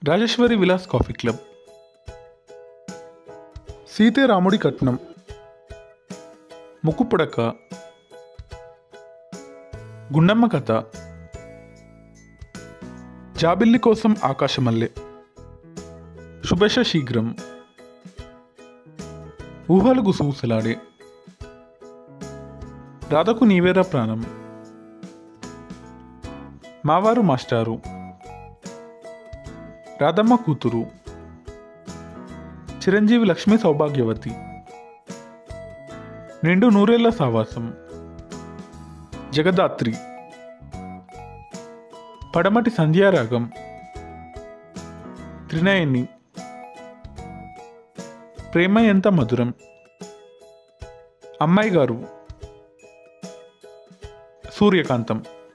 Rajeshwari Vilas coffee club సీతే రాముడి కట్నం ముక్కుపుడక గుండమ్మ కథ జాబిల్లి కోసం ఆకాశమల్లె శుభశ శీఘ్రం ఊహలు గుసగుసలాడే రాధకు నీవేరా ప్రాణం మావారు మాస్టారు రాధమ్మ కూతురు చిరంజీవి లక్ష్మీ సౌభాగ్యవతి నిండు నూరేళ్ల సావాసం జగదాత్రి పడమటి సంధ్యారాగం త్రినయని ప్రేమ ఎంత మధురం అమ్మాయి గారు సూర్యకాంతం